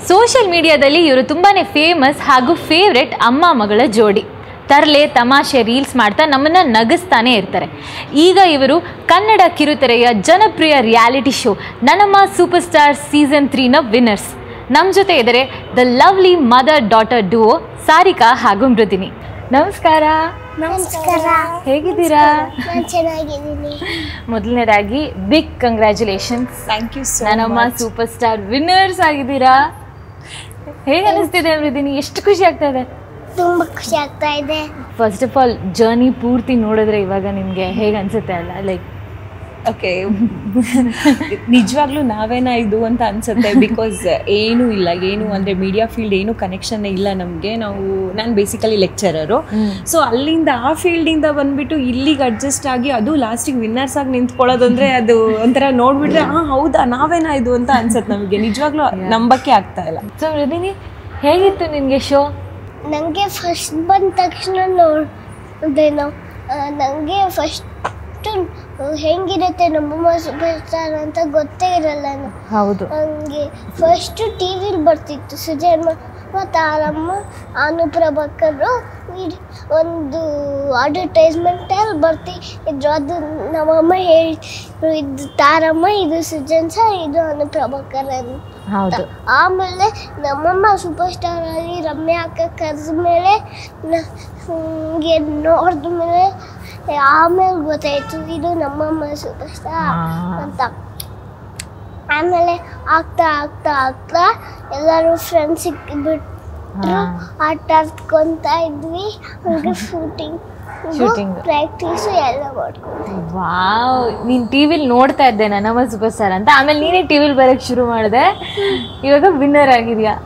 Social ಮೀಡಿಯಾದಲ್ಲಿ ಇವರು ತುಂಬಾನೇ ಫೇಮಸ್ ಹಾಗೂ ಫೇವ್ರೆಟ್ ಅಮ್ಮ ಮಗಳ ಜೋಡಿ ತರಲೆ ತಮಾಷೆ ರೀಲ್ಸ್ ಮಾಡ್ತಾ ನಮ್ಮನ್ನ ನಗಿಸ್ತಾನೆ ಇರ್ತಾರೆ ಈಗ ಇವರು ಕನ್ನಡ ಕಿರುತೆರೆಯ ಜನಪ್ರಿಯ reality show Nannamma super star season ತ್ರೀನ ವಿನ್ನರ್ಸ್ ನಮ್ಮ ಜೊತೆ ಇದ್ದಾರೆ the lovely mother daughter duo Sarika ಹಾಗೂ ಮೃದಿನಿ ನಮಸ್ಕಾರ ನಮಸ್ಕಾರ ಹೇಗಿದ್ದೀರಾ ನಾನು ಚೆನ್ನಾಗಿದ್ದೀನಿ ಮೊದಲನೇದಾಗಿ big congratulations thank you so Nannamma super star winners ಆಗಿದ್ದೀರಾ ಹೇಗೆ ಅನಿಸ್ತಿದೆ ಮೃದಿನಿ ಎಷ್ಟು ಖುಷಿ ಆಗ್ತಾ ಇದೆ ತುಂಬ ಖುಷಿ ಆಗ್ತಾ ಇದೆ ಫಸ್ಟ್ ಆಫ್ ಆಲ್ ಜರ್ನಿ ಪೂರ್ತಿ ನೋಡಿದ್ರೆ ಇವಾಗ ನಿಮಗೆ ಹೇಗೆ ಅನ್ಸುತ್ತೆ ಅಲ್ಲ ಲೈಕ್ ಓಕೆ ನಿಜವಾಗ್ಲೂ ನಾವೇನ ಇದು ಅಂತ ಅನ್ಸುತ್ತೆ ಬಿಕಾಸ್ ಏನು ಇಲ್ಲ ಏನು ಅಂದ್ರೆ ಮೀಡಿಯಾ ಫೀಲ್ಡ್ ಏನು ಕನೆಕ್ಷನ್ ಇಲ್ಲ ನಮಗೆ ನಾವು ನಾನು ಬೇಸಿಕಲಿ ಲೆಕ್ಚರರು ಸೊ ಅಲ್ಲಿಂದ ಆ ಫೀಲ್ಡಿಂದ ಬಂದ್ಬಿಟ್ಟು ಇಲ್ಲಿಗೆ ಅಡ್ಜಸ್ಟ್ ಆಗಿ ಅದು ಲಾಸ್ಟಿಗೆ ವಿನ್ನರ್ಸ್ ಆಗಿ ನಿಂತ್ಕೊಳ್ಳೋದಂದ್ರೆ ಅದು ಒಂಥರ ನೋಡ್ಬಿಟ್ರೆ ಹಾ ಹೌದಾ ನಾವೇನ ಇದು ಅಂತ ಅನ್ಸುತ್ತೆ ನಮಗೆ ನಿಜವಾಗ್ಲೂ ನಂಬಕ್ಕೆ ಆಗ್ತಾ ಇಲ್ಲ ಸೊ ಮೃದಿನಿ ಹೇಗಿತ್ತು ನಿನಗೆ ಶೋ ನನಗೆ ಫಸ್ಟ್ ಬಂದ ತಕ್ಷಣ ನೋಡಿದೇನೋ ನನಗೆ ಫಸ್ಟು ಹೆಂಗಿರುತ್ತೆ ನಮ್ಮಮ್ಮ ಸೂಪರ್ ಸ್ಟಾರ್ ಅಂತ ಗೊತ್ತೇ ಇರಲ್ಲ ನಾನು ಹೌದು ಹಂಗೆ ಫಸ್ಟು ಟಿ ವಿಲಿ ಬರ್ತಿತ್ತು ಸುಜಯಮ್ಮ ಮತ್ತು ಆರಮ್ಮ ಅನುಪ್ರಭಕರು ಇದ್- ಒಂದು ಅಡ್ವರ್ಟೈಸ್ಮೆಂಟಲ್ಲಿ ಬರ್ತಿದ್ರು ಅದು ನಮ್ಮಮ್ಮ ಹೇಳಿ ಇದು ತಾರಮ್ಮ ಇದು ಸುಜನ್ ಸರ್ ಇದು ಅನುಪ್ರಭಕರ್ ಅಂತ ಹೌದು ಆಮೇಲೆ ನಮ್ಮಮ್ಮ ಸೂಪರ್ ಸ್ಟಾರ್ ಆಗಿ ರಮ್ಯಾ ಅಕ್ಕ ಕರೆದ ಮೇಲೆ ಹಂಗೆ ನೋಡಿದ ಮೇಲೆ ಆಮೇಲೆ ಗೊತ್ತಾಯ್ತು ಇದು ನಮ್ಮಮ್ಮ ಸೂಪರ್ ಸ್ಟಾರ್ ಆ. ಅಂತ ಆಮೇಲೆ ಆಗ್ತಾ ಆಗ್ತಾ ಆಗ್ತಾ ಎಲ್ಲರೂ ಫ್ರೆಂಡ್ಸ್ ಸಿಕ್ಕಿಬಿಟ್ರು ಹಾ. ಆಟ ಆಡ್ಕೊಂತ ಇದ್ವಿ ಹಂಗೆ ಶೂಟಿಂಗ್ Shooting. ಪ್ರಾಕ್ಟೀಸು ಎಲ್ಲ ಮಾಡ್ಕೊಂಡು ವಾವ್ ನೀನು ಟಿ ವಿಲಿ ನೋಡ್ತಾ ಇದ್ದೆ ನನ್ನಮ್ಮ ಸೂಪರ್ ಸ್ಟಾರ್ ಅಂತ ಆಮೇಲೆ ನೀನೇ ಟಿ ವಿಲಿ ಬರೋಕ್ಕೆ ಶುರು ಮಾಡಿದೆ ಇವಾಗ ವಿನ್ನರ್ ಆಗಿದ್ಯಾ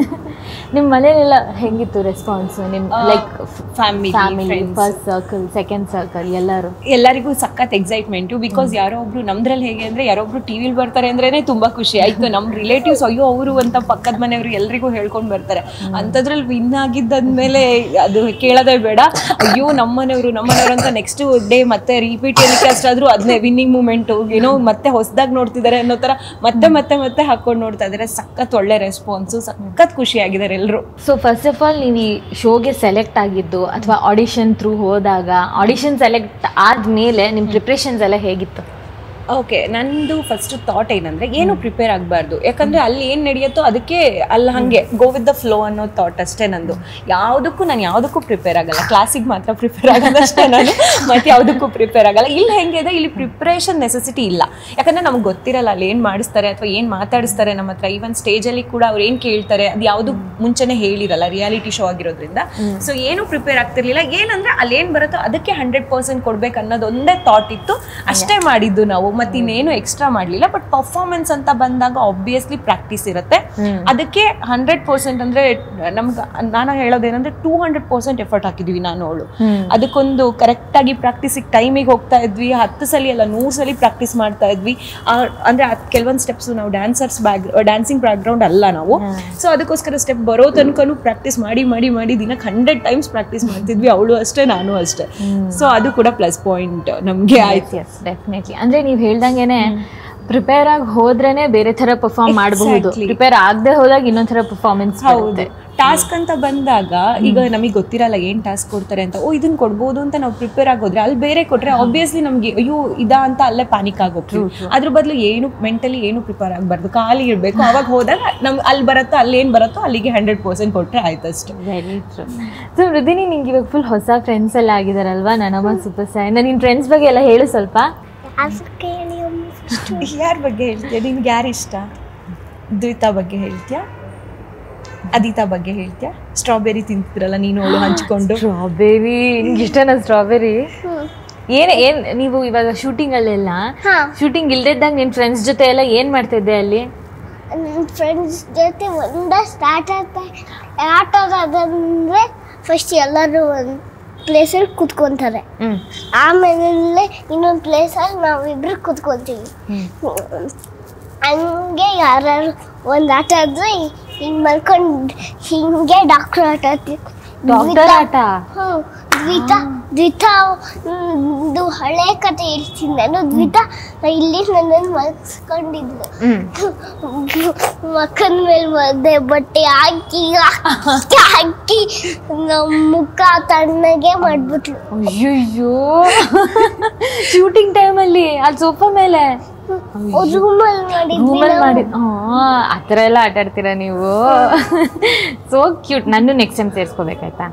ನಿಮ್ಮ ಮನೇಲೆಲ್ಲ ಹೆಂಗಿತ್ತು ರೆಸ್ಪಾನ್ಸ್ ನಿಮ್ಮ ಆ, like family, family friends. First circle second circle ಎಲ್ಲರೂ ಎಲ್ಲರಿಗೂ ಸಖತ್ ಎಕ್ಸೈಟ್ಮೆಂಟು ಬಿಕಾಸ್ ಯಾರೋ ಒಬ್ರು ನಮ್ದ್ರಲ್ಲಿ ಹೇಗೆ ಅಂದ್ರೆ ಯಾರೋ ಒಬ್ರು ಟಿವಿಲಿ ಬರ್ತಾರೆ ಅಂದ್ರೇನೆ ತುಂಬಾ ಖುಷಿ ಆಯ್ತು ನಮ್ ರಿಲೇಟಿವ್ಸ್ ಅಯ್ಯೋ ಅವರು ಅಂತ ಪಕ್ಕದ ಮನೆಯವರು ಎಲ್ರಿಗೂ ಹೇಳ್ಕೊಂಡ್ ಬರ್ತಾರೆ ಅಂಥದ್ರಲ್ಲಿ ವಿನ್ ಆಗಿದ್ದಾದ್ಮೇಲೆ ಅದು ಕೇಳೋದೇ ಬೇಡ ಅಯ್ಯೋ ನಮ್ಮನೆಯವರು ನಮ್ಮನೆಯವರು ಅಂತ ನೆಕ್ಸ್ಟ್ ಡೇ ಮತ್ತೆ ರಿಪೀಟ್ ಏನಕ್ಕೆ ಅಷ್ಟಾದ್ರೂ ಅದನ್ನೇ ವಿನ್ನಿಂಗ್ ಮೂಮೆಂಟ್ ಏನೋ ಮತ್ತೆ ಹೊಸದಾಗಿ ನೋಡ್ತಿದ್ದಾರೆ ಅನ್ನೋ ತರ ಮತ್ತೆ ಮತ್ತೆ ಮತ್ತೆ ಹಾಕೊಂಡು ನೋಡ್ತಾ ಇದ್ದಾರೆ ಸಖತ್ ಒಳ್ಳೆ ರೆಸ್ಪಾನ್ಸು ಸಖತ್ ಖುಷಿ ಆಗಿದ್ದಾರೆ ಎಲ್ಲರೂ ಸೊ ಫಸ್ಟ್ ಆಫ್ ಆಲ್ ನೀನು ಈ ಶೋಗೆ ಸೆಲೆಕ್ಟ್ ಆಗಿದ್ದು ಅಥವಾ ಆಡಿಷನ್ ಥ್ರೂ ಹೋದಾಗ ಆಡಿಷನ್ ಸೆಲೆಕ್ಟ್ ಆದಮೇಲೆ ನಿಮ್ಮ ಪ್ರಿಪ್ರೇಷನ್ಸ್ ಎಲ್ಲ ಹೇಗಿತ್ತು ಓಕೆ ನಂದು ಫಸ್ಟ್ ಥಾಟ್ ಏನಂದ್ರೆ ಏನು ಪ್ರಿಪೇರ್ ಆಗಬಾರ್ದು ಯಾಕಂದ್ರೆ ಅಲ್ಲಿ ಏನು ನಡೆಯುತ್ತೋ ಅದಕ್ಕೆ ಅಲ್ಲಿ ಹಾಗೆ ಗೋ ವಿತ್ ದ ಫ್ಲೋ ಅನ್ನೋ ಥಾಟ್ ಅಷ್ಟೇ ನಂದು ಯಾವುದಕ್ಕೂ ನಾನು ಯಾವುದಕ್ಕೂ ಪ್ರಿಪೇರ್ ಆಗಲ್ಲ ಕ್ಲಾಸಿಗೆ ಮಾತ್ರ ಪ್ರಿಪೇರ್ ಆಗೋದಷ್ಟೇ ನಾನು ಮತ್ತೆ ಯಾವುದಕ್ಕೂ ಪ್ರಿಪೇರ್ ಆಗಲ್ಲ ಇಲ್ಲಿ ಹೆಂಗೆ ಇದೆ ಇಲ್ಲಿ ಪ್ರಿಪ್ರೇಷನ್ ನೆಸೆಸಿಟಿ ಇಲ್ಲ ಯಾಕಂದ್ರೆ ನಮ್ಗೆ ಗೊತ್ತಿರಲ್ಲ ಅಲ್ಲಿ ಏನು ಮಾಡಿಸ್ತಾರೆ ಅಥವಾ ಏನು ಮಾತಾಡಿಸ್ತಾರೆ ನಮ್ಮ ಹತ್ರ ಈವನ್ ಸ್ಟೇಜಲ್ಲಿ ಕೂಡ ಅವ್ರು ಏನು ಕೇಳ್ತಾರೆ ಅದು ಯಾವುದು ಮುಂಚೆನೆ ಹೇಳಿರಲ್ಲ ರಿಯಾಲಿಟಿ ಶೋ ಆಗಿರೋದ್ರಿಂದ ಸೊ ಏನು ಪ್ರಿಪೇರ್ ಆಗ್ತಿರ್ಲಿಲ್ಲ ಏನಂದ್ರೆ ಅಲ್ಲಿ ಏನು ಬರುತ್ತೋ ಅದಕ್ಕೆ ಹಂಡ್ರೆಡ್ ಪರ್ಸೆಂಟ್ ಕೊಡ್ಬೇಕು ಅನ್ನೋದು ಒಂದೇ ಥಾಟ್ ಇತ್ತು ಅಷ್ಟೇ ಮಾಡಿದ್ದು ನಾವು ಮತ್ತೆ ಇನ್ನೇನು ಎಕ್ಸ್ಟ್ರಾ ಮಾಡಲಿಲ್ಲ ಬಟ್ ಪರ್ಫಾರ್ಮೆನ್ಸ್ ಅಂತ ಬಂದಾಗ ಆಬ್ವಿಯಸ್ಲಿ ಪ್ರಾಕ್ಟೀಸ್ ಇರುತ್ತೆ ಅದಕ್ಕೆ ಹಂಡ್ರೆಡ್ ಪರ್ಸೆಂಟ್ ಅಂದ್ರೆ ನಮ್ಗೆ ನಾನು ಹೇಳೋದೇನಂದ್ರೆ ಟೂ ಹಂಡ್ರೆಡ್ ಪರ್ಸೆಂಟ್ ಎಫರ್ಟ್ ಹಾಕಿದ್ವಿ ನಾನು ಅವಳು ಅದಕ್ಕೊಂದು ಕರೆಕ್ಟಾಗಿ ಪ್ರಾಕ್ಟೀಸಿಗೆ ಟೈಮಿಗೆ ಹೋಗ್ತಾ ಇದ್ವಿ ಹತ್ತು ಸಲ ಅಲ್ಲ ನೂರು ಸಲ ಪ್ರಾಕ್ಟೀಸ್ ಮಾಡ್ತಾ ಇದ್ವಿ ಆ- ಅಂದ್ರೆ ಅದ್ ಕೆಲವೊಂದು ಸ್ಟೆಪ್ಸ್ ನಾವು ಡ್ಯಾನ್ಸರ್ಸ್ ಬ್ಯಾಕ್ ಡ್ಯಾನ್ಸಿಂಗ್ ಬ್ಯಾಕ್ಗ್ರೌಂಡ್ ಅಲ್ಲ ನಾವು ಸೊ ಅದಕ್ಕೋಸ್ಕರ ಸ್ಟೆಪ್ ಬರೋ ತನಕನೂ ಪ್ರಾಕ್ಟೀಸ್ ಮಾಡಿ ಮಾಡಿ ಮಾಡಿ ದಿನಕ್ಕೆ ಹಂಡ್ರೆಡ್ ಟೈಮ್ಸ್ ಪ್ರಾಕ್ಟೀಸ್ ಮಾಡ್ತಿದ್ವಿ ಅವಳು ಅಷ್ಟೇ ನಾನು ಅಷ್ಟೇ ಸೊ ಅದು ಕೂಡ ಪ್ಲಸ್ ಪಾಯಿಂಟ್ ನಮಗೆ ಆಯ್ತು ಎಸ್ ಡೆಫಿನೆಟ್ಲಿ ಅಂದ್ರೆ ನೀವು ಹೇಳ್ದಂಗೆನೆ ಪ್ರಿಪೇರ್ ಆಗಿ ಹೋದ್ರೇನೆ ಬೇರೆ ತರ ಪರ್ಫಾರ್ಮ್ ಮಾಡಬಹುದು Exactly. ಪ್ರಿಪೇರ್ ಆಗದೆ ಹೋದಾಗ ಇನ್ನೊಂದ್ ತರ ಪರ್ಫಾರ್ಮೆನ್ಸ್ ಹೌದು ಟಾಸ್ಕ್ ಅಂತ ಬಂದಾಗ ಈಗ ನಮಗೆ ಗೊತ್ತಿರಲ್ಲ ಏನ್ ಟಾಸ್ಕ್ ಕೊಡ್ತಾರೆ ಅಂತ ಓ ಇದನ್ನ ಕೊಡ್ಬೋದು ಅಂತ ನಾವು ಪ್ರಿಪೇರ್ ಆಗೋದ್ರೆ ಅಲ್ಲಿ ಬೇರೆ ಕೊಟ್ರೆ ಆಬ್ವಿಯಸ್ಲಿ ನಮ್ಗೆ ಅಯ್ಯೋ ಇದಾ ಅಂತ ಅಲ್ಲೇ ಪ್ಯಾನಿಕ್ ಆಗೋಗ್ತೀವಿ ಅದ್ರ ಬದಲು ಏನು ಮೆಂಟಲಿ ಏನು ಪ್ರಿಪೇರ್ ಆಗಬಾರ್ದು ಖಾಲಿ ಇರಬೇಕು ಅವಾಗ ಹೋದಾಗ ನಮ್ಗೆ ಅಲ್ಲಿ ಬರುತ್ತೋ ಅಲ್ಲಿ ಏನು ಬರುತ್ತೋ ಅಲ್ಲಿಗೆ ಹಂಡ್ರೆಡ್ ಪರ್ಸೆಂಟ್ ಕೊಟ್ರೆ ಆಯ್ತು ಅಷ್ಟೇ ವೆರಿ ಟ್ರೂ ಸೊ ಮೃದಿನಿ ನಿಂಗೆ ಇವಾಗ ಫುಲ್ ಹೊಸ ಫ್ರೆಂಡ್ಸ್ ಎಲ್ಲ ಆಗಿದಾರಲ್ವಾ ನನ್ನಮ್ಮ ಸೂಪರ್ ಸ್ಟಾರ್ ನಿನ್ನ ಫ್ರೆಂಡ್ಸ್ ಬಗ್ಗೆ ಎಲ್ಲ ಹೇಳು ಸ್ವಲ್ಪ ಅದು ಕೇಳಿ ಅಮ್ಮ ಫಸ್ಟು ಯಾರ ಬಗ್ಗೆ ಹೇಳ್ತೀಯ ನಿನ್ಗೆ ಯಾರು ಇಷ್ಟ ದ್ವಿತಾ ಬಗ್ಗೆ ಹೇಳ್ತೀಯಾ ಅದಿತಾ ಬಗ್ಗೆ ಹೇಳ್ತೀಯಾ ಸ್ಟ್ರಾಬೆರಿ ತಿಂತಿದ್ರಲ್ಲ ನೀನು ಅವಳು ಹಂಚ್ಕೊಂಡು ಸ್ಟ್ರಾಬೆರಿ ನಿಂಗೆ ಇಷ್ಟನಾ ಸ್ಟ್ರಾಬೆರಿ ಏನ್ ಏನ್ ನೀವು ಇವಾಗ ಶೂಟಿಂಗ್ ಅಲ್ಲೆಲ್ಲ ಹಾ ಶೂಟಿಂಗ್ ಇಲ್ದಿದ್ದಾಗ ನಿನ್ ಫ್ರೆಂಡ್ಸ್ ಜೊತೆ ಎಲ್ಲ ಏನ್ ಮಾಡ್ತಿದ್ದೆ ಅಲ್ಲಿ ನನ್ನ ಫ್ರೆಂಡ್ಸ್ ಜೊತೆ ಒಂದ ಸ್ಟಾರ್ಟ್ ಆಗ್ತಾ ಆಟ ಆಡೋದಂದ್ರೆ ಫಸ್ಟ್ ಎಲ್ಲರೂ ಒಂದು ಪ್ಲೇಸಲ್ಲಿ ಕುತ್ಕೊಂತಾರೆ ಹ್ಮ್ ಆಮೇಲೆ ಇನ್ನೊಂದು ಪ್ಲೇಸಲ್ಲಿ ನಾವಿಬ್ರು ಕುತ್ಕೊಂತೀವಿ ಹಂಗೆ ಯಾರು ಒಂದು ಆಟ ಆಡಿದ್ರೆ ಹಿಂಗೆ ಮಲ್ಕೊಂಡು ಹಿಂಗೆ ಡಾಕ್ಟ್ರ್ ಆಟ ಆಡ್ತೀವಿ ಡಾಕ್ಟರ್ ಆಟ ಹ್ಞೂ ದ್ವಿತಾ ದ್ವಿತಾ ಒಂದು ಹಳೆ ಕತೆ ಹೇಳ್ತೀನಿ ನಾನು ದ್ವಿತಾ ಇಲ್ಲಿ ನನ್ನನ್ನು ಮಲ್ಸ್ಕೊಂಡಿದ್ಲು ಹ್ಮ್ ಮಕ್ಕನ ಮೇಲೆ ಮದ್ದೆ ಬಟ್ಟೆ ಹಾಕಿ ಹಾಕಿ ಹಾಕಿ ನಮ್ಮ ಮುಖ ತಣ್ಣಗೆ ಮಾಡ್ಬಿಟ್ಲು ಅಯ್ಯಯ್ಯೋ ಶೂಟಿಂಗ್ ಟೈಮಲ್ಲಿ ಅಲ್ಲಿ ಸೋಫಾ ಮೇಲೆ ರೂಮಲ್ಲಿ ಮಾಡಿದ್ವಿ ರೂಮಲ್ಲಿ ನಾವು. ಮಾಡಿ ಹಾ ಆ ಥರ ಎಲ್ಲ ಆಟ ಆಡ್ತೀರಾ ನೀವು ಸೋ ಕ್ಯೂಟ್ ನಾನು ನೆಕ್ಸ್ಟ್ ಟೈಮ್ ಸೇರಿಸ್ಕೋಬೇಕಾಯ್ತಾ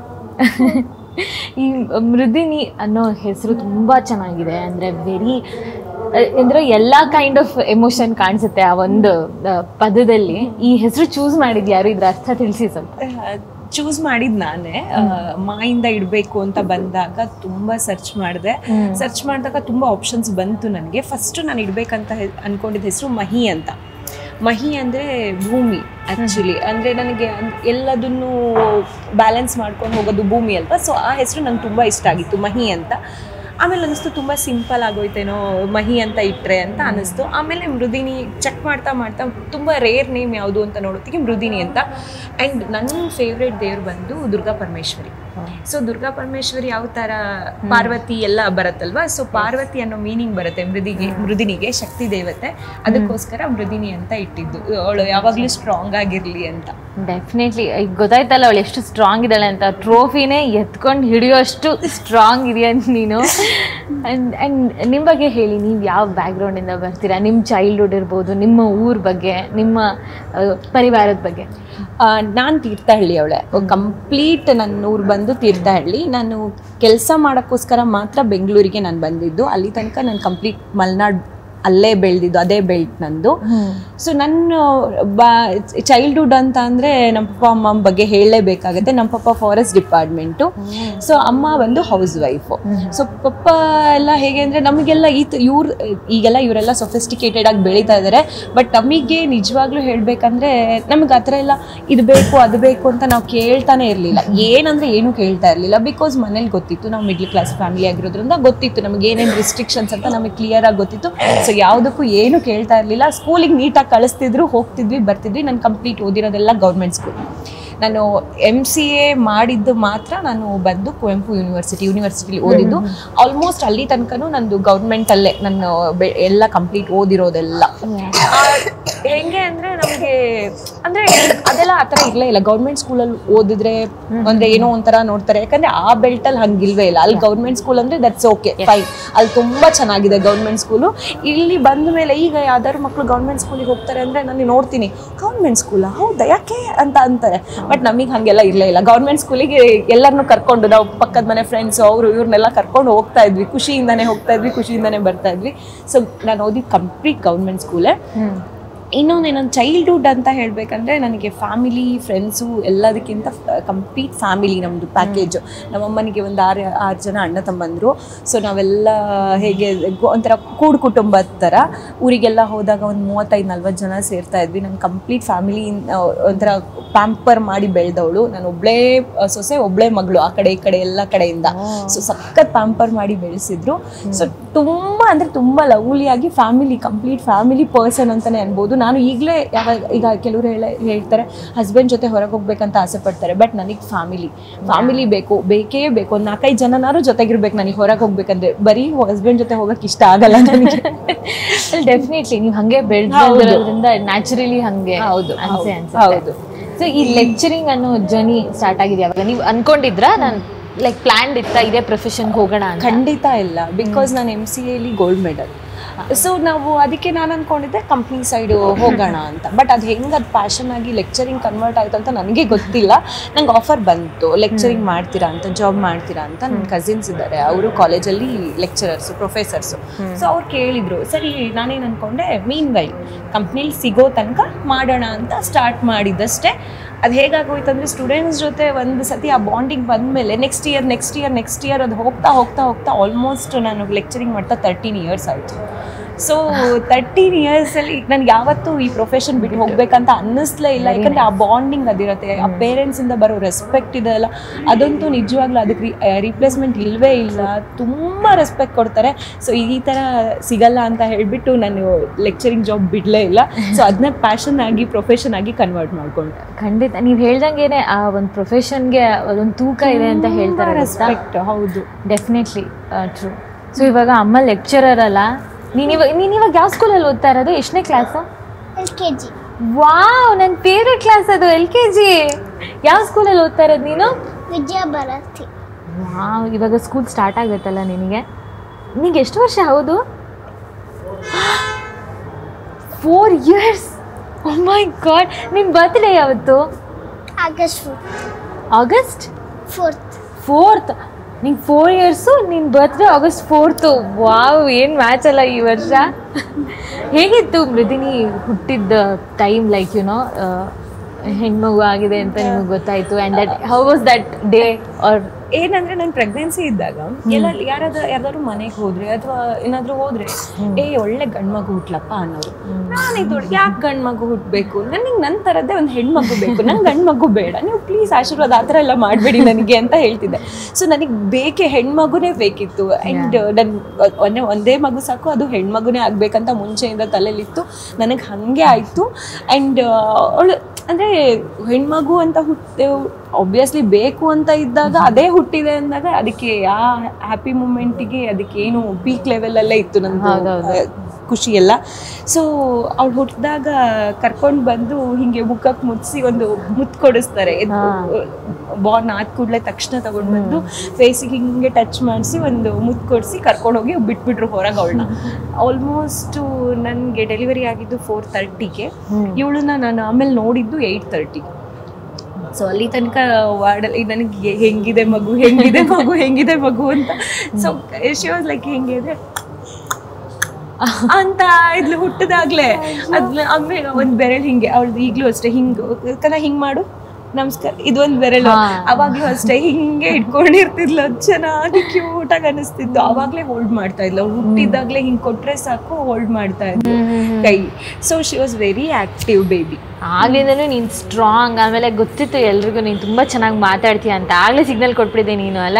ಈ ಮೃದಿನಿ ಅನ್ನೋ ಹೆಸರು ತುಂಬ ಚೆನ್ನಾಗಿದೆ ಅಂದರೆ ವೆರಿ ಅಂದರೆ ಎಲ್ಲ ಕೈಂಡ್ ಆಫ್ ಎಮೋಷನ್ ಕಾಣಿಸುತ್ತೆ ಆ ಒಂದು ಆ, ಪದದಲ್ಲಿ ಈ ಹೆಸರು ಚೂಸ್ ಮಾಡಿದ್ದು ಯಾರು ಇದ್ರ ಅರ್ಥ ತಿಳಿಸಿ ಸ್ವಲ್ಪ ಚೂಸ್ ಮಾಡಿದ್ ನಾನೇ ಆ, ಮಾಯಿಂದ ಇಡಬೇಕು ಅಂತ ಬಂದಾಗ ತುಂಬಾ ಸರ್ಚ್ ಮಾಡಿದೆ ಸರ್ಚ್ ಮಾಡಿದಾಗ ತುಂಬಾ ಆಪ್ಷನ್ಸ್ ಬಂತು ನನಗೆ ಫಸ್ಟ್ ನಾನು ಇಡ್ಬೇಕಂತ ಹೆ- ಅನ್ಕೊಂಡಿದ್ದ ಹೆಸರು ಮಹಿ ಅಂತ ಮಹಿ ಅಂದ್ರೆ ಭೂಮಿ ಆಕ್ಚುಲಿ ಅಂದ್ರೆ ನನಗೆ ಅನ್- ಎಲ್ಲದನ್ನು ಬ್ಯಾಲೆನ್ಸ್ ಮಾಡ್ಕೊಂಡು ಹೋಗೋದು ಭೂಮಿ ಅಲ್ವಾ ಸೊ ಆ ಹೆಸರು ನಂಗೆ ತುಂಬಾ ಇಷ್ಟ ಆಗಿತ್ತು ಮಹಿ ಅಂತ ಆಮೇಲೆ ಅನಿಸ್ತು ತುಂಬ ಸಿಂಪಲ್ ಆಗೋಯ್ತೇನೋ ಮಹಿ ಅಂತ ಇಟ್ರೆ ಅಂತ ಅನಿಸ್ತು ಆಮೇಲೆ ಮೃದಿನಿ ಚೆಕ್ ಮಾಡ್ತಾ ಮಾಡ್ತಾ ತುಂಬ ರೇರ್ ನೇಮ್ ಯಾವುದು ಅಂತ ನೋಡೋತ್ತಿಗೆ ಮೃದಿನಿ ಅಂತ ಆ್ಯಂಡ್ ನನ್ನ ಫೇವ್ರೇಟ್ ದೇವ್ರು ಬಂದು ದುರ್ಗಾ ಪರಮೇಶ್ವರಿ ಸೊ ದುರ್ಗಾ ಪರಮೇಶ್ವರಿ ಯಾವ ಥರ ಪಾರ್ವತಿ ಎಲ್ಲ ಬರುತ್ತಲ್ವಾ ಸೊ ಪಾರ್ವತಿ ಅನ್ನೋ ಮೀನಿಂಗ್ ಬರುತ್ತೆ ಮೃದಿಗೆ ಮೃದಿನಿಗೆ ಶಕ್ತಿ ದೇವತೆ ಅದಕ್ಕೋಸ್ಕರ ಮೃದಿನಿ ಅಂತ ಇಟ್ಟಿದ್ದು ಅವಳು ಯಾವಾಗಲೂ ಸ್ಟ್ರಾಂಗ್ ಆಗಿರಲಿ ಅಂತ ಡೆಫಿನೆಟ್ಲಿ ಈಗ ಗೊತ್ತಾಯ್ತಲ್ಲ ಅವಳು ಎಷ್ಟು ಸ್ಟ್ರಾಂಗ್ ಇದ್ದಾಳೆ ಅಂತ ಟ್ರೋಫಿನೇ ಎತ್ಕೊಂಡು ಹಿಡಿಯೋಷ್ಟು ಸ್ಟ್ರಾಂಗ್ ಇದೆಯಾ ನೀನು ಆ್ಯಂಡ್ ಆ್ಯಂಡ್ ನಿಮ್ಮ ಬಗ್ಗೆ ಹೇಳಿ ನೀವು ಯಾವ ಬ್ಯಾಕ್ಗ್ರೌಂಡಿಂದ ಬರ್ತೀರಾ ನಿಮ್ಮ ಚೈಲ್ಡ್ಹುಡ್ ಇರ್ಬೋದು ನಿಮ್ಮ ಊರ ಬಗ್ಗೆ ನಿಮ್ಮ ಆ, ಪರಿವಾರದ ಬಗ್ಗೆ ನಾನು ತೀರ್ಥಹಳ್ಳಿ ಅವಳೆ ಕಂಪ್ಲೀಟ್ ನನ್ನ ಊರು ಬಂದು ತೀರ್ಥಹಳ್ಳಿ ನಾನು ಕೆಲಸ ಮಾಡೋಕ್ಕೋಸ್ಕರ ಮಾತ್ರ ಬೆಂಗಳೂರಿಗೆ ನಾನು ಬಂದಿದ್ದು ಅಲ್ಲಿ ತನಕ ನಾನು ಕಂಪ್ಲೀಟ್ ಮಲೆನಾಡು ಅಲ್ಲೇ ಬೆಳೆದಿದ್ದು ಅದೇ ಬೆಲ್ಟ್ ನಂದು ಸೊ ನನ್ನ ಬಾ ಚೈಲ್ಡ್ಹುಡ್ ಅಂತ ಅಂದರೆ ನಮ್ಮ ಪಪ್ಪ ಅಮ್ಮ ಬಗ್ಗೆ ಹೇಳಲೇಬೇಕಾಗತ್ತೆ ನಮ್ಮ ಪಪ್ಪ ಫಾರೆಸ್ಟ್ ಡಿಪಾರ್ಟ್ಮೆಂಟು ಸೊ ಅಮ್ಮ ಬಂದು ಹೌಸ್ ವೈಫು ಸೊ ಪಪ್ಪ ಎಲ್ಲ ಹೇಗೆ ಅಂದರೆ ನಮಗೆಲ್ಲ ಈ ಇವ್ರು ಈಗೆಲ್ಲ ಇವರೆಲ್ಲ ಸೊಫಿಸ್ಟಿಕೇಟೆಡ್ ಆಗಿ ಬೆಳೀತಾ ಇದ್ದಾರೆ ಬಟ್ ನಮಗೆ ನಿಜವಾಗ್ಲೂ ಹೇಳಬೇಕಂದ್ರೆ ನಮಗೆ ಆ ಥರ ಎಲ್ಲ ಇದು ಬೇಕು ಅದು ಬೇಕು ಅಂತ ನಾವು ಕೇಳ್ತಾನೆ ಇರಲಿಲ್ಲ ಏನಂದ್ರೆ ಏನು ಕೇಳ್ತಾ ಇರಲಿಲ್ಲ ಬಿಕಾಸ್ ಮನೇಲಿ ಗೊತ್ತಿತ್ತು ನಾವು ಮಿಡ್ಲ್ ಕ್ಲಾಸ್ ಫ್ಯಾಮಿಲಿ ಆಗಿರೋದ್ರಿಂದ ಗೊತ್ತಿತ್ತು ನಮಗೆ ಏನೇನು ರಿಸ್ಟ್ರಿಕ್ಷನ್ಸ್ ಅಂತ ನಮಗೆ ಕ್ಲಿಯರ್ ಆಗಿ ಗೊತ್ತಿತ್ತು ಸೊ ಯಾವುದಕ್ಕೂ ಏನು ಕೇಳ್ತಾ ಇರಲಿಲ್ಲ ಸ್ಕೂಲಿಗೆ ನೀಟಾಗಿ ಕಳಿಸ್ತಿದ್ರು ಹೋಗ್ತಿದ್ವಿ ಬರ್ತಿದ್ವಿ ನಾನು ಕಂಪ್ಲೀಟ್ ಓದಿರೋದೆಲ್ಲ ಗೌರ್ಮೆಂಟ್ ಸ್ಕೂಲ್ ನಾನು ಎಮ್ ಸಿ ಎ ಮಾಡಿದ್ದು ಮಾತ್ರ ನಾನು ಬಂದು ಕುವೆಂಪು ಯೂನಿವರ್ಸಿಟಿ ಯೂನಿವರ್ಸಿಟಿಲಿ ಓದಿದ್ದು ಆಲ್ಮೋಸ್ಟ್ ಅಲ್ಲಿ ತನಕನೂ ನಂದು ಗೌರ್ಮೆಂಟಲ್ಲೇ ನಾನು ಬೆ- ಎಲ್ಲ ಕಂಪ್ಲೀಟ್ ಓದಿರೋದೆಲ್ಲ ಆ, ಹೆಂಗೆ ಅಂದ್ರೆ ನಮಗೆ ಅಂದ್ರೆ ಅದೆಲ್ಲ ಆ ಥರ ಇರಲೇ ಇಲ್ಲ ಗೌರ್ಮೆಂಟ್ ಸ್ಕೂಲಲ್ಲಿ ಓದಿದ್ರೆ ಅಂದ್ರೆ ಏನೋ ಒಂಥರ ನೋಡ್ತಾರೆ ಯಾಕಂದ್ರೆ ಆ ಬೆಲ್ಟಲ್ಲಿ ಹಂಗಿಲ್ವೇ ಇಲ್ಲ ಅಲ್ಲಿ ಗೌರ್ಮೆಂಟ್ ಸ್ಕೂಲ್ ಅಂದ್ರೆ ದಟ್ಸ್ ಓಕೆ ಫೈನ್ ಅಲ್ಲಿ ತುಂಬಾ ಚೆನ್ನಾಗಿದೆ ಗೌರ್ಮೆಂಟ್ ಸ್ಕೂಲು ಇಲ್ಲಿ ಬಂದ ಮೇಲೆ ಈಗ ಯಾವ್ದಾದ್ರು ಮಕ್ಕಳು ಗೌರ್ಮೆಂಟ್ ಸ್ಕೂಲಿಗೆ ಹೋಗ್ತಾರೆ ಅಂದ್ರೆ ನಾನು ನೋಡ್ತೀನಿ ಗೌರ್ಮೆಂಟ್ ಸ್ಕೂಲ ಹೌದಾ ಯಾಕೆ ಅಂತ ಅಂತಾರೆ ಬಟ್ ನಮಗೆ ಹಾಗೆಲ್ಲ ಇರಲೇ ಇಲ್ಲ ಗೌರ್ಮೆಂಟ್ ಸ್ಕೂಲಿಗೆ ಎಲ್ಲರನ್ನೂ ಕರ್ಕೊಂಡು ನಾವು ಪಕ್ಕದ ಮನೆ ಫ್ರೆಂಡ್ಸ್ ಅವರು ಇವ್ರನ್ನೆಲ್ಲ ಕರ್ಕೊಂಡು ಹೋಗ್ತಾ ಇದ್ವಿ ಖುಷಿಯಿಂದಾನೇ ಹೋಗ್ತಾ ಇದ್ವಿ ಖುಷಿಯಿಂದಾನೇ ಬರ್ತಾ ಇದ್ವಿ ಸೊ ನಾನು ಓದಿದ್ದು ಕಂಪ್ಲೀಟ್ ಗೌರ್ಮೆಂಟ್ ಸ್ಕೂಲೇ ಇನ್ನೊಂದು ನನ್ನ ಚೈಲ್ಡ್ಹುಡ್ ಅಂತ ಹೇಳಬೇಕಂದ್ರೆ ನನಗೆ ಫ್ಯಾಮಿಲಿ ಫ್ರೆಂಡ್ಸು ಎಲ್ಲದಕ್ಕಿಂತ ಕಂಪ್ಲೀಟ್ ಫ್ಯಾಮಿಲಿ ನಮ್ಮದು ಪ್ಯಾಕೇಜು ನಮ್ಮಮ್ಮನಿಗೆ ಒಂದು ಆರು ಆರು ಜನ ಅಣ್ಣ ತಮ್ಮಂದರು ಸೊ ನಾವೆಲ್ಲ ಹೇಗೆ ಗೊ- ಒಂಥರ ಕೂಡು ಕುಟುಂಬದ ಥರ ಊರಿಗೆಲ್ಲ ಹೋದಾಗ ಒಂದು ಮೂವತ್ತೈದು ನಲ್ವತ್ತು ಜನ ಸೇರ್ತಾ ಇದ್ವಿ ನನ್ನ ಕಂಪ್ಲೀಟ್ ಫ್ಯಾಮಿಲಿ ಒಂಥರ ಪ್ಯಾಂಪರ್ ಮಾಡಿ ಬೆಳೆದವಳು ನಾನು ಒಬ್ಬಳೇ ಸೊಸೆ ಒಬ್ಬಳೇ ಮಗಳು ಆ ಕಡೆ ಈ ಕಡೆ ಎಲ್ಲ ಕಡೆಯಿಂದ ಸೊ ಸಖತ್ ಪ್ಯಾಂಪರ್ ಮಾಡಿ ಬೆಳೆಸಿದ್ರು ಸೊ ತುಂಬ ಅಂದರೆ ತುಂಬ ಲವ್ಲಿಯಾಗಿ ಫ್ಯಾಮಿಲಿ ಕಂಪ್ಲೀಟ್ ಫ್ಯಾಮಿಲಿ ಪರ್ಸನ್ ಅಂತಲೇ ಅನ್ಬೋದು ನಾನು ಈಗಲೇ ಯಾವಾಗ ಈಗ ಕೆಲವರು ಹೇಳ ಹೇಳ್ತಾರೆ ಹಸ್ಬೆಂಡ್ ಜೊತೆ ಹೊರಗೆ ಹೋಗ್ಬೇಕಂತ ಆಸೆ ಪಡ್ತಾರೆ ಬಟ್ ನನಗೆ ಫ್ಯಾಮಿಲಿ ಫ್ಯಾಮಿಲಿ ಬೇಕು ಬೇಕೇ ಬೇಕು ಒಂದು ನಾಲ್ಕೈದು ಜನನಾರು ಜೊತೆಗಿರ್ಬೇಕು ನನಗೆ ಹೊರಗೆ ಹೋಗ್ಬೇಕಂದ್ರೆ ಬರೀ ಹಸ್ಬೆಂಡ್ ಜೊತೆ ಹೋಗಕ್ಕೆ ಇಷ್ಟ ಆಗಲ್ಲ ನನಗೆ ಡೆಫಿನೆಟ್ಲಿ ನೀವು ಹಂಗೆ ಬೆಳೆದು ಹೌದು. ಬಂದಿರೋದ್ರಿಂದ ನ್ಯಾಚುರಲಿ ಹಂಗೆ ಹೌದು, ಅನ್ಸೆ ಹೌದು, ಅನ್ಸುತ್ತೆ ಹೌದು. ಸೊ ಈ ಲೆಕ್ಚರಿಂಗ್ ಅನ್ನೋ ಜರ್ನಿ ಸ್ಟಾರ್ಟ್ ಆಗಿದೆ ಯಾವಾಗ ನೀವು ಅನ್ಕೊಂಡಿದ್ರಾ ನಾನು ಲೈಕ್ ಪ್ಲಾನ್ ಇತ್ತಾ ಇದೇ ಪ್ರೊಫೆಷನ್ಗೆ ಹೋಗೋಣ ಅಂತ ಖಂಡಿತ ಇಲ್ಲ ಬಿಕಾಸ್ ನಾನು ಎಮ್ ಸಿ ಎಲಿ ಗೋಲ್ಡ್ ಮೆಡಲ್ ಸೊ ನಾವು ಅದಕ್ಕೆ ನಾನು ಅನ್ಕೊಂಡಿದ್ದೆ ಕಂಪ್ನಿ ಸೈಡು ಹೋಗೋಣ ಅಂತ ಬಟ್ ಅದು ಹೆಂಗೆ ಅದು ಪ್ಯಾಷನ್ ಆಗಿ ಲೆಕ್ಚರಿಂಗ್ ಕನ್ವರ್ಟ್ ಆಯ್ತು ಅಂತ ನನಗೆ ಗೊತ್ತಿಲ್ಲ ನಂಗೆ ಆಫರ್ ಬಂತು ಲೆಕ್ಚರಿಂಗ್ ಮಾಡ್ತೀರಾ ಅಂತ ಜಾಬ್ ಮಾಡ್ತೀರಾ ಅಂತ ನನ್ನ ಕಸಿನ್ಸ್ ಇದ್ದಾರೆ ಅವರು ಕಾಲೇಜಲ್ಲಿ ಲೆಕ್ಚರರ್ಸು ಪ್ರೊಫೆಸರ್ಸು ಸೊ ಅವ್ರು ಕೇಳಿದ್ರು ಸರಿ ನಾನೇನು ಅನ್ಕೊಂಡೆ ಮೀನ್ ವೈಲ್ ಕಂಪ್ನಿಲಿ ಸಿಗೋ ತನಕ ಮಾಡೋಣ ಅಂತ ಸ್ಟಾರ್ಟ್ ಮಾಡಿದ್ದಷ್ಟೇ ಅದು ಹೇಗಾಗೋಯ್ತು ಅಂದರೆ ಸ್ಟೂಡೆಂಟ್ಸ್ ಜೊತೆ ಒಂದು ಸತಿ ಆ ಬಾಂಡಿಂಗ್ ಬಂದಮೇಲೆ next year next year next year ಅದು ಹೋಗ್ತಾ ಹೋಗ್ತಾ ಹೋಗ್ತಾ ಆಲ್ಮೋಸ್ಟ್ ನಾನು ಲೆಕ್ಚರಿಂಗ್ ಮಾಡ್ತಾ ತರ್ಟೀನ್ ಇಯರ್ಸ್ ಆಯಿತು ಸೊ ತರ್ಟೀನ್ ಇಯರ್ಸಲ್ಲಿ ನನಗೆ ಯಾವತ್ತೂ ಈ ಪ್ರೊಫೆಷನ್ ಬಿಟ್ಟು ಹೋಗ್ಬೇಕಂತ ಅನ್ನಿಸ್ಲೇ ಇಲ್ಲ ಯಾಕಂದ್ರೆ ಆ ಬಾಂಡಿಂಗ್ ಅದಿರುತ್ತೆ ಆ ಪೇರೆಂಟ್ಸಿಂದ ಬರೋ ರೆಸ್ಪೆಕ್ಟ್ ಇದೆಯಲ್ಲ ಅದಂತೂ ನಿಜವಾಗ್ಲೂ ಅದಕ್ಕೆ ರೀಪ್ಲೇಸ್ಮೆಂಟ್ ಇಲ್ಲವೇ ಇಲ್ಲ ತುಂಬ ರೆಸ್ಪೆಕ್ಟ್ ಕೊಡ್ತಾರೆ ಸೊ ಈ ಥರ ಸಿಗಲ್ಲ ಅಂತ ಹೇಳಿಬಿಟ್ಟು ನಾನು ಲೆಕ್ಚರಿಂಗ್ ಜಾಬ್ ಬಿಡಲೇ ಇಲ್ಲ ಸೊ ಅದನ್ನ ಪ್ಯಾಷನ್ ಆಗಿ ಪ್ರೊಫೆಷನ್ ಆಗಿ ಕನ್ವರ್ಟ್ ಮಾಡ್ಕೊಂಡೆ ಖಂಡಿತ ನೀವು ಹೇಳ್ದಂಗೆನೆ ಆ ಒಂದು ಪ್ರೊಫೆಷನ್ಗೆ ಅದೊಂದು ತೂಕ ಇದೆ ಅಂತ ಹೇಳ್ತಾರೆ ರೆಸ್ಪೆಕ್ಟ್ ಹೌದು ಡೆಫಿನೆಟ್ಲಿ ಟ್ರೂ ಸೊ ಇವಾಗ ಅಮ್ಮ ಲೆಕ್ಚರರ್ ಅಲ್ಲ ನೀನು ಇವಾಗ ನೀನು ಇವಾಗ ಯಾವ ಸ್ಕೂಲಲ್ಲಿ ಓದ್ತಾ ಇರೋದು ಎಷ್ಟನೇ class L K G wow ನನ್ನ ಫೇವ್ರೆಟ್ ಕ್ಲಾಸ್ ಅದು ಎಲ್ ಕೆ ಜಿ ಯಾವ ಸ್ಕೂಲಲ್ಲಿ ಓದ್ತಾ ಇರೋದು ನೀನು ವಿದ್ಯಾ ಭಾರತಿ ವಾವ್ ಇವಾಗ ಸ್ಕೂಲ್ ಸ್ಟಾರ್ಟ್ ಆಗುತ್ತಲ್ಲ ನಿನಗೆ ನಿಂಗೆ ಎಷ್ಟು ವರ್ಷ ಹೌದು ಫೋರ್ ಇಯರ್ಸ್ ಮೈ ಗಾಡ್ ನಿನ್ನ ಬರ್ತ್ಡೇ ಯಾವತ್ತು ಆಗಸ್ಟ್ ಆಗಸ್ಟ್ ಫೋರ್ತ್ ಫೋರ್ತ್ ನಿಂಗೆ ಫೋರ್ ಇಯರ್ಸು ನಿನ್ನ ಬರ್ತ್ಡೇ ಆಗಸ್ಟ್ ಫೋರ್ತು ವಾವ್ ಏನು ಮ್ಯಾಚ್ ಅಲ್ಲ ಈ ವರ್ಷ ಹೇಗಿತ್ತು ಮೃದಿನಿ ಹುಟ್ಟಿದ್ದ ಟೈಮ್ ಲೈಕ್ ಯುನೋ ಹೆಣ್ಮಗು ಆಗಿದೆ ಅಂತ ನಿಮಗೆ ಗೊತ್ತಾಯಿತು and that how was that day or ಏನಂದ್ರೆ ನಾನು ಪ್ರೆಗ್ನೆನ್ಸಿ ಇದ್ದಾಗ ಎಲ್ಲ ಯಾರಾದ್ರೂ ಯಾರ್ದಾದ್ರು ಮನೆಗೆ ಹೋದ್ರೆ ಅಥವಾ ಏನಾದ್ರು ಹೋದ್ರೆ ಏ ಒಳ್ಳೆ ಗಂಡ್ ಮಗು ಹುಟ್ಲಪ್ಪ ಅನ್ನೋರು ನಾನು ಇದು ಯಾಕೆ ಗಂಡ್ ಮಗು ಹುಟ್ಬೇಕು ನನಗೆ ನನ್ನ ಥರದ್ದೇ ಒಂದು ಹೆಣ್ಮಗು ಬೇಕು ನಂಗೆ ಗಂಡ್ ಮಗು ಬೇಡ ನೀವು ಪ್ಲೀಸ್ ಆಶೀರ್ವಾದ ಆ ಥರ ಎಲ್ಲ ಮಾಡಬೇಡಿ ನನಗೆ ಅಂತ ಹೇಳ್ತಿದ್ದೆ ಸೊ ನನಗೆ ಬೇಕೆ ಹೆಣ್ಮಗುನೇ ಬೇಕಿತ್ತು ಆ್ಯಂಡ್ ನನ್ ಒಂದೇ ಒಂದೇ ಮಗು ಸಾಕು ಅದು ಹೆಣ್ಮಗುನೇ ಆಗ್ಬೇಕಂತ ಮುಂಚೆಯಿಂದ ತಲೆಯಲ್ಲಿತ್ತು ನನಗೆ ಹಾಗೆ ಆಯಿತು ಆ್ಯಂಡ್ ಅವಳು ಅಂದರೆ ಹೆಣ್ಮಗು ಅಂತ ಹುಟ್ಟಿ ಆಬ್ವಿಯಸ್ಲಿ ಬೇಕು ಅಂತ ಇದ್ದಾಗ ಅದೇ ಹುಟ್ಟಿದೆ ಅಂದಾಗ ಅದಕ್ಕೆ ಆ ಹ್ಯಾಪಿ ಮೂಮೆಂಟಿಗೆ ಅದಕ್ಕೆ ಏನು ಪೀಕ್ ಲೆವೆಲಲ್ಲೇ ಇತ್ತು ನನ್ನ ಖುಷಿ ಎಲ್ಲ ಸೊ ಅವಳು ಹುಟ್ಟಿದಾಗ ಕರ್ಕೊಂಡು ಬಂದು ಹಿಂಗೆ ಮುಖಕ್ಕೆ ಮುಚ್ಚಿಸಿ ಒಂದು ಮುತ್ತು ಕೊಡಿಸ್ತಾರೆ ಬಾರ್ನ್ ಆದ ಕೂಡಲೇ ತಕ್ಷಣ ತಗೊಂಡು ಬಂದು ಫೇಸಿಗೆ ಹಿಂಗೆ ಟಚ್ ಮಾಡಿಸಿ ಒಂದು ಮುತ್ತು ಕೊಡಿಸಿ ಕರ್ಕೊಂಡೋಗಿ ಬಿಟ್ಬಿಟ್ರು ಹೊರಗೆ ಅವಳನ್ನ ಆಲ್ಮೋಸ್ಟು ನನಗೆ ಡೆಲಿವರಿ ಆಗಿದ್ದು ಫೋರ್ ತರ್ಟಿಗೆ ಇವಳನ್ನ ನಾನು ಆಮೇಲೆ ನೋಡಿದ್ದು ಏಯ್ಟ್ ತರ್ಟಿಗೆ ಸೊ ಅಲ್ಲಿ ತನಕ ವಾರ್ಡಲ್ಲಿ ನನಗೆ ಹೆಂಗಿದೆ ಮಗು ಹೆಂಗಿದೆ ಮಗು ಹೆಂಗಿದೆ ಮಗು ಅಂತ ಸೊ ಶಿ ವಾಸ್ ಲೈಕ್ ಹೆಂಗಿದೆ ಅಂತ ಇದ್ಲು ಹುಟ್ಟದಾಗ್ಲೇ ಅದ್ನ ಆಮೇಲೆ ಒಂದ್ ಬೆರಳು ಹಿಂಗೆ ಅವಳದು ಈಗ್ಲೂ ಅಷ್ಟೇ ಹಿಂಗ್ ಕನ ಹಿಂಗ್ ಮಾಡು ನಮಸ್ಕಾರ ಇದೊಂದ್ ಬೆರಳು ಅವಾಗ್ಲೂ ಅಷ್ಟೇ ಹಿಂಗೆ ಇಟ್ಕೊಂಡಿರ್ತಿದ್ಲು ಅದ್ ಚೆನ್ನಾಗಿ ಕ್ಯೂಟ್ ಆಗಿ ಅನಿಸ್ತಿತ್ತು ಅವಾಗ್ಲೇ ಹೋಲ್ಡ್ ಮಾಡ್ತಾ ಇದ್ಲು ಅವ್ಳು ಹುಟ್ಟಿದಾಗ್ಲೇ ಹಿಂಗ್ ಕೊಟ್ರೆ ಸಾಕು ಹೋಲ್ಡ್ ಮಾಡ್ತಾ ಇದ್ಲು ಕೈ so she was very active baby ಆಗ್ಲಿಂದನೂ ನೀನು ಸ್ಟ್ರಾಂಗ್ ಆಮೇಲೆ ಗೊತ್ತಿತ್ತು ಎಲ್ರಿಗೂ ನೀನು ತುಂಬ ಚೆನ್ನಾಗಿ ಮಾತಾಡ್ತೀಯ ಅಂತ ಆಗಲೇ ಸಿಗ್ನಲ್ ಕೊಟ್ಬಿಟ್ಟಿದ್ದೆ ನೀನು ಅಲ್ಲ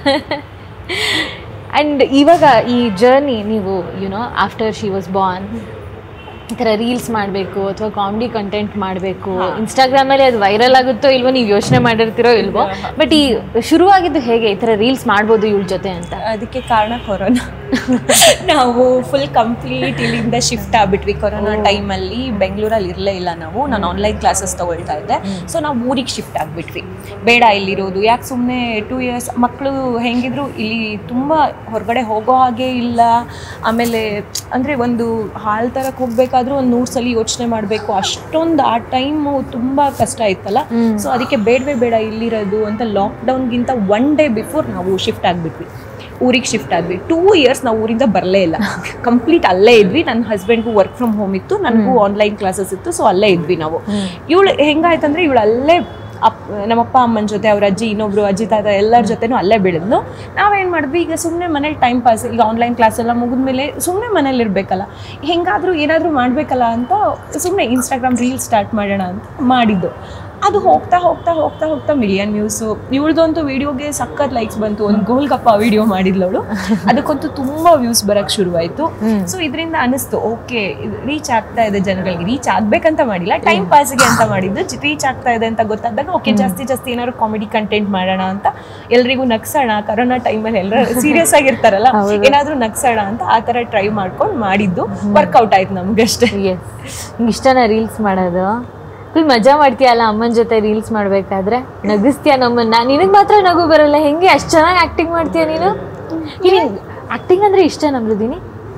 ಆ್ಯಂಡ್ ಇವಾಗ ಈ ಜರ್ನಿ ನೀವು you know after she was born ಈ ಥರ ರೀಲ್ಸ್ ಮಾಡಬೇಕು ಅಥವಾ ಕಾಮಿಡಿ ಕಂಟೆಂಟ್ ಮಾಡಬೇಕು ಇನ್ಸ್ಟಾಗ್ರಾಮಲ್ಲಿ ಅದು ವೈರಲ್ ಆಗುತ್ತೋ ಇಲ್ವೋ ನೀವು ಯೋಚನೆ ಮಾಡಿರ್ತೀರೋ ಇಲ್ವೋ ಬಟ್ ಈ ಶುರುವಾಗಿದ್ದು ಹೇಗೆ ಈ ಥರ ರೀಲ್ಸ್ ಮಾಡ್ಬೋದು ಇವಳ ಜೊತೆ ಅಂತ ಅದಕ್ಕೆ ಕಾರಣ ಕೊರೋನಾ ನಾವು ಫುಲ್ ಕಂಪ್ಲೀಟ್ ಇಲ್ಲಿಂದ ಶಿಫ್ಟ್ ಆಗ್ಬಿಟ್ವಿ ಕೊರೋನಾ ಟೈಮಲ್ಲಿ ಬೆಂಗಳೂರಲ್ಲಿ ಇರಲೇ ಇಲ್ಲ ನಾವು ನಾನು ಆನ್ಲೈನ್ ಕ್ಲಾಸಸ್ ತಗೊಳ್ತಾ ಇದ್ದೆ ಸೊ ನಾವು ಊರಿಗೆ ಶಿಫ್ಟ್ ಆಗಿಬಿಟ್ವಿ ಬೇಡ ಇಲ್ಲಿರೋದು ಯಾಕೆ ಸುಮ್ಮನೆ ಟೂ ಇಯರ್ಸ್ ಮಕ್ಕಳು ಹೆಂಗಿದ್ರು ಇಲ್ಲಿ ತುಂಬ ಹೊರಗಡೆ ಹೋಗೋ ಹಾಗೆ ಇಲ್ಲ ಆಮೇಲೆ ಅಂದರೆ ಒಂದು ಹಾಲು ತರಕ್ಕೆ ಹೋಗ್ಬೇಕಾದ್ರೂ ಒಂದು ನೂರು ಸಲ ಯೋಚನೆ ಮಾಡಬೇಕು ಅಷ್ಟೊಂದು ಆ ಟೈಮು ತುಂಬ ಕಷ್ಟ ಇತ್ತಲ್ಲ ಸೊ ಅದಕ್ಕೆ ಬೇಡವೇ ಬೇಡ ಇಲ್ಲಿರೋದು ಅಂತ ಲಾಕ್ಡೌನ್ಗಿಂತ ಒನ್ ಡೇ ಬಿಫೋರ್ ನಾವು ಶಿಫ್ಟ್ ಆಗಿಬಿಟ್ವಿ ಊರಿಗೆ ಶಿಫ್ಟ್ ಆದ್ವಿ ಟೂ ಇಯರ್ಸ್ ನಾವು ಊರಿಂದ ಬರಲೇ ಇಲ್ಲ ಕಂಪ್ಲೀಟ್ ಅಲ್ಲೇ ಇದ್ವಿ ನನ್ನ ಹಸ್ಬೆಂಡ್ಗೂ ವರ್ಕ್ ಫ್ರಮ್ ಹೋಮ್ ಇತ್ತು ನನಗೂ ಆನ್ಲೈನ್ ಕ್ಲಾಸಸ್ ಇತ್ತು ಸೊ ಅಲ್ಲೇ ಇದ್ವಿ ನಾವು ಇವಳು ಹೆಂಗಾಯ್ತಂದ್ರೆ ಇವಳು ಅಲ್ಲೇ ಅಪ್ ನಮ್ಮಪ್ಪ ಅಮ್ಮನ ಜೊತೆ ಅವ್ರ ಅಜ್ಜಿ ಇನ್ನೊಬ್ರು ಅಜ್ಜಿ ತಾತ ಎಲ್ಲರ ಜೊತೆನೂ ಅಲ್ಲೇ ಬೆಳೆದ್ಲು ನಾವೇನು ಮಾಡಿದ್ವಿ ಈಗ ಸುಮ್ಮನೆ ಮನೇಲಿ ಟೈಮ್ ಪಾಸ್ ಈಗ ಆನ್ಲೈನ್ ಕ್ಲಾಸ್ ಎಲ್ಲ ಮುಗಿದ್ಮೇಲೆ ಸುಮ್ಮನೆ ಮನೇಲಿ ಇರಬೇಕಲ್ಲ ಹೆಂಗಾದರೂ ಏನಾದರೂ ಮಾಡಬೇಕಲ್ಲ ಅಂತ ಸುಮ್ಮನೆ ಇನ್ಸ್ಟಾಗ್ರಾಮ್ ರೀಲ್ಸ್ ಸ್ಟಾರ್ಟ್ ಮಾಡೋಣ ಅಂತ ಮಾಡಿದ್ದು ಅದು ಹೋಗ್ತಾ ಹೋಗ್ತಾ ಹೋಗ್ತಾ ಹೋಗ್ತಾ ಮಿಲಿಯನ್ ವ್ಯೂಸು ಇವಳ್ದಂತೂ ವಿಡಿಯೋಗೆ ಸಖತ್ ಲೈಕ್ಸ್ ಬಂತು ಒಂದು ಗೋಲ್ಗಪ್ಪ ವಿಡಿಯೋ ಮಾಡಿದ್ಲವಳು ಅದಕ್ಕಂತೂ ತುಂಬ ವ್ಯೂಸ್ ಬರಕ್ಕೆ ಶುರುವಾಯಿತು ಸೊ ಇದರಿಂದ ಅನಿಸ್ತು ಓಕೆ ರೀಚ್ ಆಗ್ತಾ ಇದೆ ಜನಗಳಿಗೆ ರೀಚ್ ಆಗ್ಬೇಕಂತ ಮಾಡಿಲ್ಲ ಟೈಮ್ ಪಾಸ್ಗೆ ಅಂತ ಮಾಡಿದ್ದು ರೀಚ್ ಆಗ್ತಾ ಇದೆ ಅಂತ ಗೊತ್ತಾದಾಗ ಓಕೆ ಜಾಸ್ತಿ ಜಾಸ್ತಿ ಏನಾದ್ರು ಕಾಮಿಡಿ ಕಂಟೆಂಟ್ ಮಾಡೋಣ ಅಂತ ಎಲ್ರಿಗೂ ನಗ್ಸೋಣ ಕರೋನಾ ಟೈಮಲ್ಲಿ ಎಲ್ಲರೂ ಸೀರಿಯಸ್ ಆಗಿರ್ತಾರಲ್ಲ ಏನಾದರೂ ನಗ್ಸೋಣ ಅಂತ ಆ ಥರ ಟ್ರೈ ಮಾಡ್ಕೊಂಡು ಮಾಡಿದ್ದು ವರ್ಕೌಟ್ ಆಯ್ತು ನಮ್ಗಷ್ಟೇ ಎಸ್ ನಿಂಗೆ ಇಷ್ಟನ ರೀಲ್ಸ್ ಮಾಡೋದು ಫುಲ್ ಮಜಾ ಮಾಡ್ತೀಯಲ್ಲ ಅಮ್ಮನ ಜೊತೆ ರೀಲ್ಸ್ ಮಾಡಬೇಕಾದ್ರೆ ನಗಿಸ್ತೀಯ ನಮ್ಮನ್ನ ನಿನಗೆ ಮಾತ್ರ ನಗು ಬರಲ್ಲ ಹೆಂಗೆ ಅಷ್ಟು ಚೆನ್ನಾಗಿ ಆ್ಯಕ್ಟಿಂಗ್ ಮಾಡ್ತೀಯ ನೀನು ಆ್ಯಕ್ಟಿಂಗ್ ಅಂದರೆ ಇಷ್ಟ ನಮ್ದಿದ್ದೀನಿ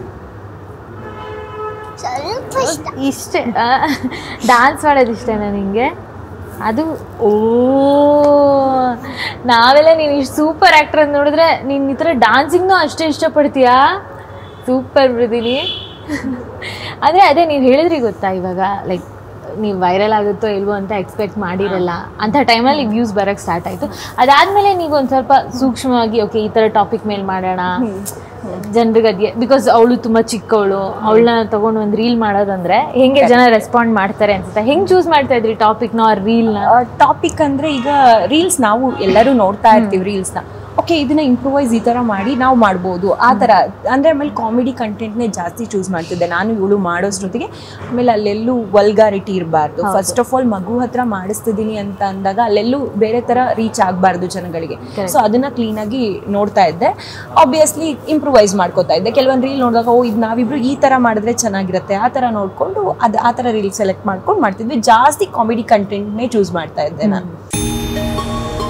ಸ್ವಲ್ಪ ಇಷ್ಟ ಇಷ್ಟೇ ಡ್ಯಾನ್ಸ್ ಮಾಡೋದು ಇಷ್ಟನಾ ನಿಂಗೆ ಅದು ಓ ನಾವೆಲ್ಲ ನೀನು ಇಷ್ಟು ಸೂಪರ್ ಆ್ಯಕ್ಟರ್ ಅಂತ ನೋಡಿದ್ರೆ ನೀನು ಈ ಥರ ಡ್ಯಾನ್ಸಿಂಗ್ನೂ ಅಷ್ಟೇ ಇಷ್ಟಪಡ್ತೀಯಾ ಸೂಪರ್ ಬಿಡ್ತೀನಿ ಅಂದರೆ ಅದೇ ನೀವು ಹೇಳಿದ್ರಿ ಗೊತ್ತಾ ಇವಾಗ ಲೈಕ್ ನೀವು ವೈರಲ್ ಆಗುತ್ತೋ ಇಲ್ವೋ ಅಂತ ಎಕ್ಸ್ಪೆಕ್ಟ್ ಮಾಡಿರಲ್ಲ ಅಂಥ ಟೈಮಲ್ಲಿ ವ್ಯೂಸ್ ಬರೋಕ್ಕೆ ಸ್ಟಾರ್ಟ್ ಆಯಿತು ಅದಾದಮೇಲೆ ನೀವು ಒಂದು ಸ್ವಲ್ಪ ಸೂಕ್ಷ್ಮವಾಗಿ ಓಕೆ ಈ ಥರ ಟಾಪಿಕ್ ಮೇಲೆ ಮಾಡೋಣ ಜನರಿಗೆ ಅದೇ ಬಿಕಾಸ್ ಅವಳು ತುಂಬಾ ಚಿಕ್ಕವಳು ಅವಳನ್ನ ತಗೊಂಡು ಒಂದು ರೀಲ್ ಮಾಡೋದಂದ್ರೆ ಹೆಂಗೆ ಜನ ರೆಸ್ಪಾಂಡ್ ಮಾಡ್ತಾರೆ ಅನ್ಸುತ್ತೆ ಹೆಂಗ್ ಚೂಸ್ ಮಾಡ್ತಾ ಇದ್ರಿ ಟಾಪಿಕ್ನ ಆ ರೀಲ್ನ ಟಾಪಿಕ್ ಅಂದ್ರೆ ಈಗ ರೀಲ್ಸ್ ನಾವು ಎಲ್ಲರೂ ನೋಡ್ತಾ ಇರ್ತೀವಿ ರೀಲ್ಸ್ನ ಓಕೆ ಇದನ್ನ ಇಂಪ್ರೂವೈಸ್ ಈ ತರ ಮಾಡಿ ನಾವು ಮಾಡ್ಬೋದು ಆ ತರ ಅಂದ್ರೆ ಆಮೇಲೆ ಕಾಮಿಡಿ ಕಂಟೆಂಟ್ನೇ ಜಾಸ್ತಿ ಚೂಸ್ ಮಾಡ್ತಿದ್ದೆ ನಾನು ಇವಳು ಮಾಡೋಷ್ಟೊತ್ತಿಗೆ ಆಮೇಲೆ ಅಲ್ಲೆಲ್ಲೂ ವಲ್ಗಾರಿಟಿ ಇರಬಾರ್ದು ಫಸ್ಟ್ ಆಫ್ ಆಲ್ ಮಗು ಹತ್ರ ಮಾಡಿಸ್ತಿದ್ದೀನಿ ಅಂತ ಅಂದಾಗ ಅಲ್ಲೆಲ್ಲೂ ಬೇರೆ ತರ ರೀಚ್ ಆಗಬಾರ್ದು ಜನಗಳಿಗೆ ಸೊ ಅದನ್ನ ಕ್ಲೀನ್ ಆಗಿ ನೋಡ್ತಾ ಇದ್ದೆ ಆಬ್ವಿಯಸ್ಲಿ ಇಂಪ್ರೂವೈಸ್ ಮಾಡ್ಕೋತಾ ಇದ್ದೆ ಕೆಲವೊಂದು ರೀಲ್ ನೋಡಿದಾಗ ಓ ಇದು ನಾವಿಬ್ರು ಈ ತರ ಮಾಡಿದ್ರೆ ಚೆನ್ನಾಗಿರುತ್ತೆ ಆ ತರ ನೋಡ್ಕೊಂಡು ಅದು ಆ ತರ ರೀಲ್ ಸೆಲೆಕ್ಟ್ ಮಾಡ್ಕೊಂಡು ಮಾಡ್ತಿದ್ವಿ ಜಾಸ್ತಿ ಕಾಮಿಡಿ ಕಂಟೆಂಟ್ನೇ ಚೂಸ್ ಮಾಡ್ತಾ ಇದ್ದೆ ನಾನು